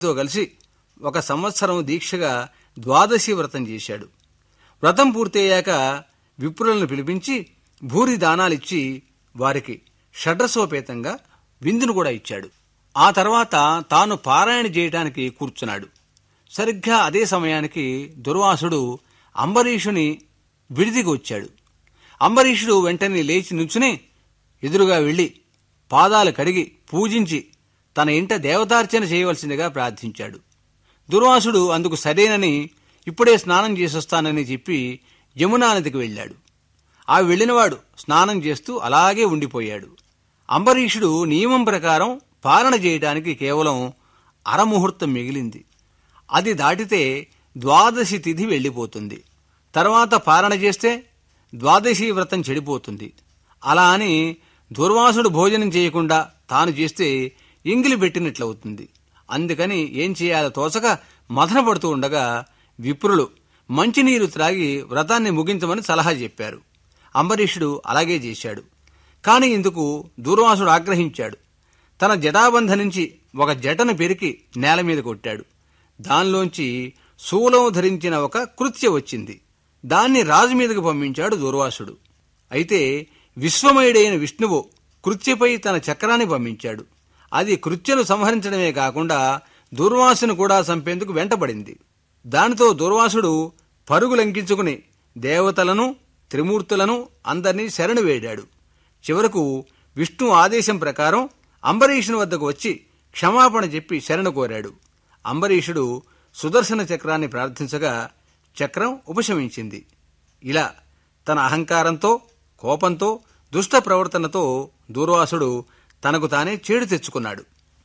తో కలిసి ఒక సంవత్సరం దీక్షగా ద్వాదశి వ్రతం చేశాడు వ్రతం పూర్తయ్యాక విప్రులను పిలిపించి భూరి దానాలిచ్చి వారికి షడ్రసోపేతంగా విందును కూడా ఇచ్చాడు ఆ తర్వాత తాను పారాయణ చేయటానికి కూర్చున్నాడు సరిగ్గా అదే సమయానికి దుర్వాసుడు అంబరీషుని విడిదికి వచ్చాడు అంబరీషుడు వెంటనే లేచి నుంచుని ఎదురుగా వెళ్లి పాదాలు కడిగి పూజించి తన ఇంట దేవతార్చన చేయవలసిందిగా ప్రార్థించాడు దుర్వాసుడు అందుకు సరేనని ఇప్పుడే స్నానం చేసొస్తానని చెప్పి యమునా నదికి వెళ్ళాడు ఆ వెళ్ళినవాడు స్నానం చేస్తూ అలాగే ఉండిపోయాడు అంబరీషుడు నియమం ప్రకారం పాలన చేయడానికి కేవలం అరముహూర్తం మిగిలింది అది దాటితే ద్వాదశి తిథి వెళ్ళిపోతుంది తర్వాత పాలన చేస్తే ద్వాదశి వ్రతం చెడిపోతుంది అలా అని దుర్వాసుడు భోజనం చేయకుండా తాను చేస్తే ఎంగిలి పెట్టినట్లవుతుంది అందుకని ఏం చేయాలో తోచక మదన పడుతూ ఉండగా విప్రులు మంచినీరు త్రాగి వ్రతాన్ని ముగించమని సలహా చెప్పారు అంబరీషుడు అలాగే చేశాడు కాని ఇందుకు దూర్వాసుడు ఆగ్రహించాడు తన జటాబంధ నుంచి ఒక జటను పెరికి నేల మీద కొట్టాడు దానిలోంచి శూలం ధరించిన ఒక కృత్య వచ్చింది దాన్ని రాజు మీదకు పంపించాడు దూర్వాసుడు అయితే విశ్వమయుడైన విష్ణువు కృత్యపై తన చక్రాన్ని పంపించాడు అది కృత్యను సంహరించడమే కాకుండా దుర్వాసును కూడా చంపేందుకు వెంటబడింది దానితో దుర్వాసుడు పరుగులంకించుకుని దేవతలను త్రిమూర్తులను అందరినీ శరణు వేడాడు చివరకు విష్ణు ఆదేశం ప్రకారం అంబరీషుని వద్దకు వచ్చి క్షమాపణ చెప్పి శరణు కోరాడు అంబరీషుడు సుదర్శన చక్రాన్ని ప్రార్థించగా చక్రం ఉపశమించింది ఇలా తన అహంకారంతో కోపంతో దుష్ట ప్రవర్తనతో దూర్వాసుడు తనకు తానే చేడు తెచ్చుకున్నాడు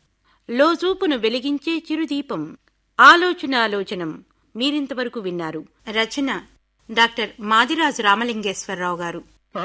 లోజూపును వెలిగించే చిరుదీపం ఆలోచనాలోచనం మీరింతవరకు విన్నారు రచన డాక్టర్ మాదిరాజు రామలింగేశ్వరరావు గారు